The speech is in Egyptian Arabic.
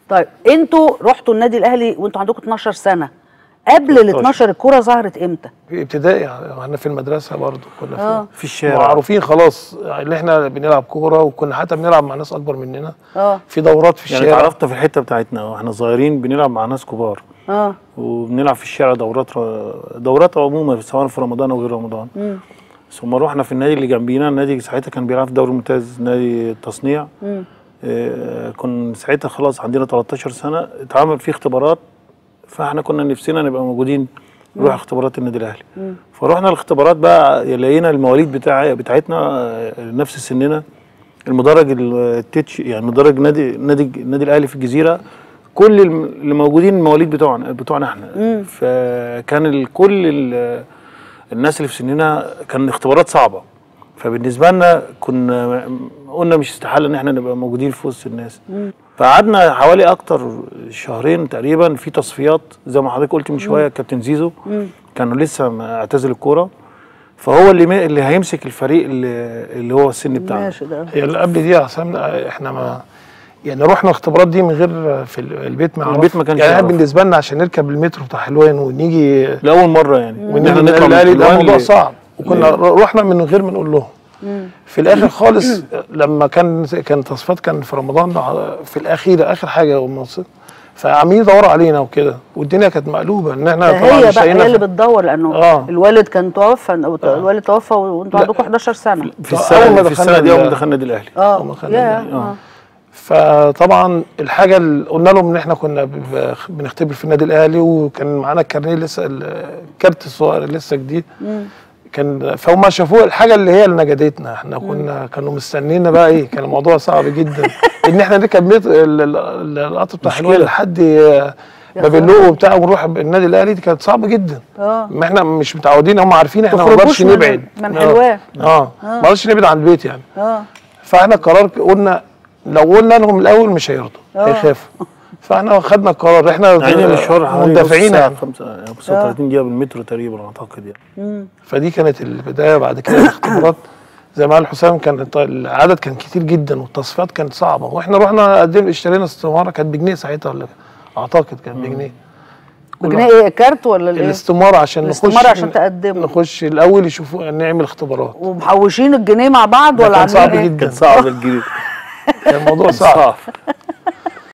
طيب انتوا رحتوا النادي الاهلي وانتوا عندكم 12 سنه قبل ال 12 الكوره ظهرت امتى؟ في ابتدائي يعني احنا في المدرسه برضو كنا آه. في في الشارع معروفين خلاص اللي احنا بنلعب كوره وكنا حتى بنلعب مع ناس اكبر مننا اه في دورات في يعني الشارع اتعرفنا في الحته بتاعتنا واحنا صغيرين بنلعب مع ناس كبار اه وبنلعب في الشارع دورات دورات عموما سواء في رمضان او غير رمضان ثم رحنا في النادي اللي جنبينا النادي ساعتها كان بيلعب في الدوري الممتاز نادي التصنيع آه كنا ساعتها خلاص عندنا 13 سنه اتعمل فيه اختبارات فاحنا كنا نفسنا نبقى موجودين نروح اختبارات النادي الاهلي فروحنا الاختبارات بقى لقينا المواليد بتاع بتاعتنا آه، نفس سننا المدرج التتش يعني مدرج نادي نادي النادي الاهلي في الجزيره كل الم- اللي موجودين المواليد بتوعنا بتوعنا احنا فكان ال- كل ال- الناس اللي في سننا كان اختبارات صعبه فبالنسبه لنا كنا قلنا مش استحاله ان احنا نبقى موجودين في وسط الناس فقعدنا حوالي اكتر شهرين تقريبا في تصفيات زي ما حضرتك قلت من شويه كابتن زيزو كانوا لسه ما اعتزل الكوره فهو اللي ما- اللي هيمسك الفريق اللي, اللي هو السن بتاعنا ماشي ده هي اللي قبل دي يا حسام احنا ما يعني رحنا الاختبارات دي من غير في ال- البيت ما البيت ما كانش يعني إحنا يعرف. بالنسبه لنا عشان نركب المترو بتاع حلوان ونيجي لاول مره يعني ونيجي النادي الاهلي ده موضوع صعب وكنا ر- رحنا من غير ما نقول لهم في الاخر خالص لما كان كان تصفيات كان في رمضان في الاخيره اخر حاجه وما وصلت فعاملين يدوروا علينا وكده والدنيا كانت مقلوبه ان احنا ده طبعا هي مش بقى هي لاقيين اللي في- بتدور لانه آه. الوالد كان توفى أو الوالد توفى وانتوا لا. عندكم 11 سنه في أول السنه ما في دخلنا السنه دي اول ال- ما دخلنا النادي الاهلي اه هما خلوا يا بالي. اه فطبعا الحاجه اللي قلنا لهم ان احنا كنا ب- بنختبر في النادي الاهلي وكان معانا الكارنيه لسه الكارت الصغير لسه جديد كان فهم شافوه الحاجه اللي هي اللي نجدتنا احنا كنا كانوا مستنينا بقى ايه كان الموضوع صعب جدا ان احنا نركب مت- ال- ال- القطر بتاع مشكلة. حلوان لحد باب اللوق وبتاع ونروح النادي الاهلي دي كانت صعبه جدا اه ما احنا مش متعودين هم عارفين احنا ما نقدرش تخرجوش من- نبعد من آه. حلوان. اه ما نقدرش نبعد عن البيت يعني اه فاحنا القرار قلنا لو قلنا لهم الاول مش هيرضوا آه. هيخافوا فاحنا خدنا القرار احنا يعني مشوار حوالي مندفعين نص ساعة، يعني. خمسة- 35 دقيقه بالمترو تقريبا اعتقد يعني فدي كانت البدايه بعد كده الاختبارات زي ما قال حسام كان الط- العدد كان كتير جدا والتصفيات كانت صعبه واحنا رحنا قدمنا اشترينا استماره كانت بجنيه ساعتها ولا اعتقد كانت بجنيه بجنيه ايه كارت ولا الايه؟ الاستماره عشان نخش الاستمارة عشان تقدموا. نخش الاول يشوفوا نعمل اختبارات ومحوشين الجنيه مع بعض ده ولا كان صعب عاملين ايه؟ جدا كان صعب الجري كان الموضوع صعب صعب